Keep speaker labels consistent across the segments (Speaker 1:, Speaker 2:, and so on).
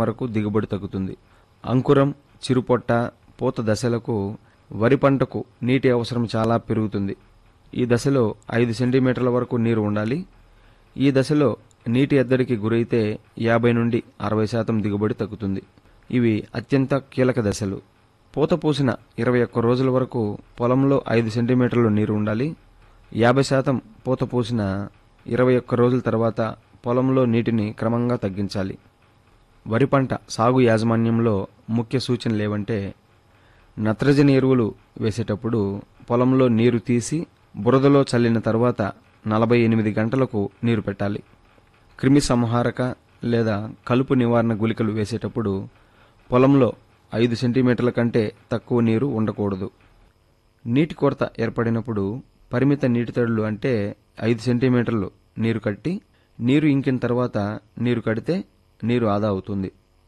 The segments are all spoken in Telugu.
Speaker 1: వరకు దిగుబడి తగ్గుతుంది అంకురం చిరుపొట్ట పూత దశలకు వరి పంటకు నీటి అవసరం చాలా పెరుగుతుంది ఈ దశలో ఐదు సెంటీమీటర్ల వరకు నీరు ఉండాలి ఈ దశలో నీటి ఎద్దడికి గురైతే యాభై నుండి అరవై శాతం దిగుబడి తగ్గుతుంది ఇవి అత్యంత కీలక దశలు పూత పూసిన ఇరవై ఒక్క రోజుల వరకు పొలంలో ఐదు సెంటీమీటర్లు నీరు ఉండాలి యాభై శాతం పూత పూసిన ఇరవై ఒక్క రోజుల తర్వాత పొలంలో నీటిని క్రమంగా తగ్గించాలి వరి పంట సాగు యాజమాన్యంలో ముఖ్య సూచనలు ఏవంటే నత్రజని ఎరువులు వేసేటప్పుడు పొలంలో నీరు తీసి బురదలో చల్లిన తర్వాత నలభై ఎనిమిది గంటలకు నీరు పెట్టాలి క్రిమి సంహారక లేదా కలుపు నివారణ గుళికలు వేసేటప్పుడు పొలంలో ఐదు సెంటీమీటర్ల కంటే తక్కువ నీరు ఉండకూడదు నీటి కొరత ఏర్పడినప్పుడు పరిమిత నీటి తడులు అంటే ఐదు సెంటీమీటర్లు నీరు కట్టి నీరు ఇంకిన తర్వాత నీరు కడితే నీరు ఆదా అవుతుంది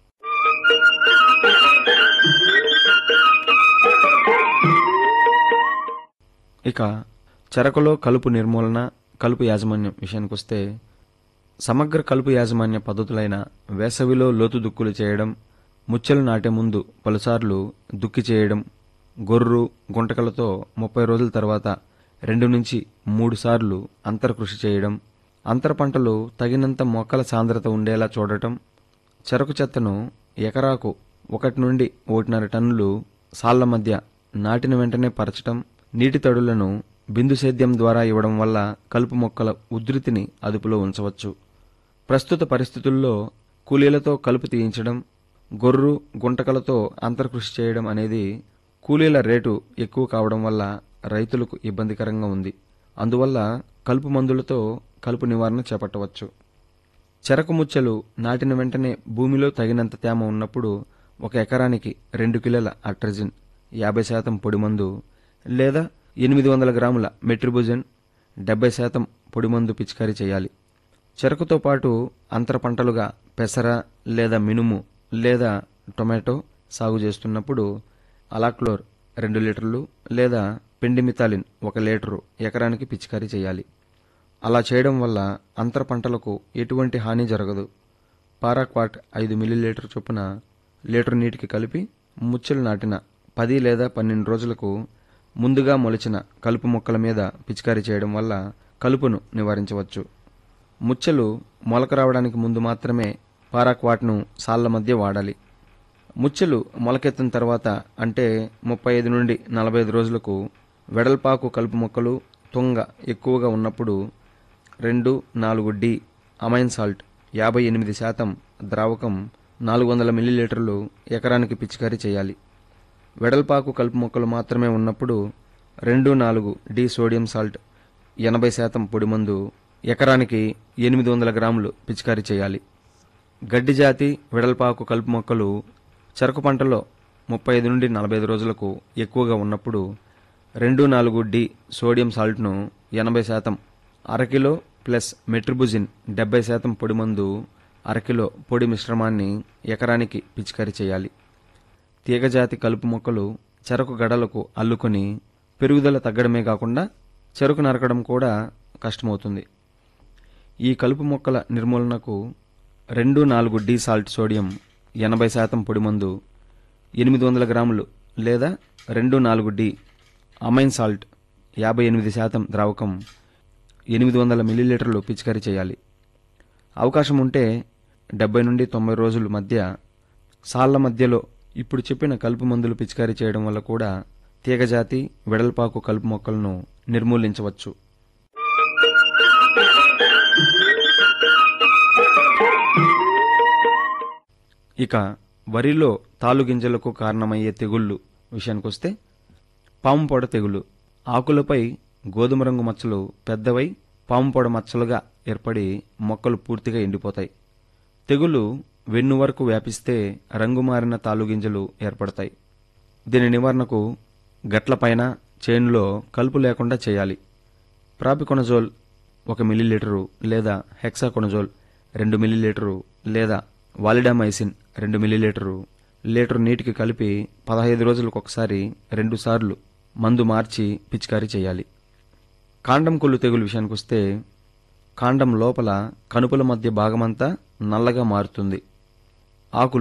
Speaker 1: ఇక చెరకులో కలుపు నిర్మూలన కలుపు యాజమాన్యం విషయానికొస్తే సమగ్ర కలుపు యాజమాన్య పద్ధతులైన వేసవిలో లోతు దుక్కులు చేయడం ముచ్చెలు నాటే ముందు పలుసార్లు దుక్కి చేయడం గొర్రు గుంటకలతో ముప్పై రోజుల తర్వాత రెండు నుంచి మూడు సార్లు అంతర కృషి చేయడం అంతర పంటలు తగినంత మొక్కల సాంద్రత ఉండేలా చూడటం చెరకు చెత్తను ఎకరాకు ఒకటి నుండి ఒకటిన్నర టన్నులు సాళ్ల మధ్య నాటిన వెంటనే పరచటం నీటి తడులను బిందు సేద్యం ద్వారా ఇవ్వడం వల్ల కలుపు మొక్కల ఉధృతిని అదుపులో ఉంచవచ్చు ప్రస్తుత పరిస్థితుల్లో కూలీలతో కలుపు తీయించడం గొర్రు గుంటకలతో అంతర్కృషి చేయడం అనేది కూలీల రేటు ఎక్కువ కావడం వల్ల రైతులకు ఇబ్బందికరంగా ఉంది అందువల్ల కలుపు మందులతో కలుపు నివారణ చేపట్టవచ్చు చెరకు ముచ్చెలు నాటిన వెంటనే భూమిలో తగినంత తేమ ఉన్నప్పుడు ఒక ఎకరానికి రెండు కిలోల అట్రజిన్ యాభై శాతం పొడిమందు లేదా ఎనిమిది వందల గ్రాముల మెట్రిబుజన్ డెబ్బై శాతం పొడిమందు పిచికారీ చేయాలి చెరకుతో పాటు అంతర పంటలుగా పెసర లేదా మినుము లేదా టొమాటో సాగు చేస్తున్నప్పుడు అలాక్లోర్ రెండు లీటర్లు లేదా పెండిమితాలిన్ ఒక లీటరు ఎకరానికి పిచికారీ చేయాలి అలా చేయడం వల్ల అంతర పంటలకు ఎటువంటి హాని జరగదు పారాక్వాట్ ఐదు మిల్లీలీటర్ చొప్పున లీటర్ నీటికి కలిపి ముచ్చెలు నాటిన పది లేదా పన్నెండు రోజులకు ముందుగా మొలిచిన కలుపు మొక్కల మీద పిచికారీ చేయడం వల్ల కలుపును నివారించవచ్చు ముచ్చెలు మొలక రావడానికి ముందు మాత్రమే పారాక్వాట్ను సాళ్ల మధ్య వాడాలి ముచ్చెలు మొలకెత్తిన తర్వాత అంటే ముప్పై ఐదు నుండి నలభై ఐదు రోజులకు వెడల్పాకు కలుపు మొక్కలు తుంగ ఎక్కువగా ఉన్నప్పుడు రెండు నాలుగు డి అమైన్ సాల్ట్ యాభై ఎనిమిది శాతం ద్రావకం నాలుగు వందల మిల్లీలీటర్లు ఎకరానికి పిచికారీ చేయాలి వెడల్పాకు కలుపు మొక్కలు మాత్రమే ఉన్నప్పుడు రెండు నాలుగు డి సోడియం సాల్ట్ ఎనభై శాతం పొడిమందు ఎకరానికి ఎనిమిది వందల గ్రాములు పిచికారీ చేయాలి గడ్డి జాతి వెడల్పాకు కలుపు మొక్కలు చెరకు పంటలో ముప్పై ఐదు నుండి నలభై ఐదు రోజులకు ఎక్కువగా ఉన్నప్పుడు రెండు నాలుగు డి సోడియం సాల్ట్ను ఎనభై శాతం అరకిలో ప్లస్ మెట్రిబుజిన్ డెబ్బై శాతం పొడి మందు అరకిలో పొడి మిశ్రమాన్ని ఎకరానికి పిచికారీ చేయాలి తీగజాతి కలుపు మొక్కలు చెరకు గడలకు అల్లుకొని పెరుగుదల తగ్గడమే కాకుండా చెరుకు నరకడం కూడా కష్టమవుతుంది ఈ కలుపు మొక్కల నిర్మూలనకు రెండు నాలుగు డి సాల్ట్ సోడియం ఎనభై శాతం పొడిమందు ఎనిమిది వందల గ్రాములు లేదా రెండు నాలుగు డి అమైన్ సాల్ట్ యాభై ఎనిమిది శాతం ద్రావకం ఎనిమిది వందల మిల్లీలీటర్లు పిచికారీ చేయాలి అవకాశం ఉంటే డెబ్బై నుండి తొంభై రోజుల మధ్య సాళ్ల మధ్యలో ఇప్పుడు చెప్పిన కలుపు మందులు పిచికారీ చేయడం వల్ల కూడా తీగజాతి వెడల్పాకు కలుపు మొక్కలను నిర్మూలించవచ్చు ఇక వరిలో తాలు గింజలకు కారణమయ్యే తెగుళ్ళు విషయానికొస్తే పాము పొడ తెగులు ఆకులపై గోధుమ రంగు మచ్చలు పెద్దవై పాము పొడ మచ్చలుగా ఏర్పడి మొక్కలు పూర్తిగా ఎండిపోతాయి తెగులు వెన్ను వరకు వ్యాపిస్తే రంగు మారిన తాలు గింజలు ఏర్పడతాయి దీని నివారణకు గట్లపైన చేనులో కలుపు లేకుండా చేయాలి ప్రాపికొనజోల్ ఒక మిల్లీలీటరు లేదా హెక్సాకొనజోల్ రెండు మిల్లీలీటరు లేదా వాలిడామైసిన్ రెండు మిల్లీలీటరు లీటరు నీటికి కలిపి పదహైదు రోజులకు ఒకసారి రెండు సార్లు మందు మార్చి పిచికారీ చేయాలి కాండం కొల్లు తెగులు విషయానికొస్తే కాండం లోపల కనుపుల మధ్య భాగమంతా నల్లగా మారుతుంది ఆకులు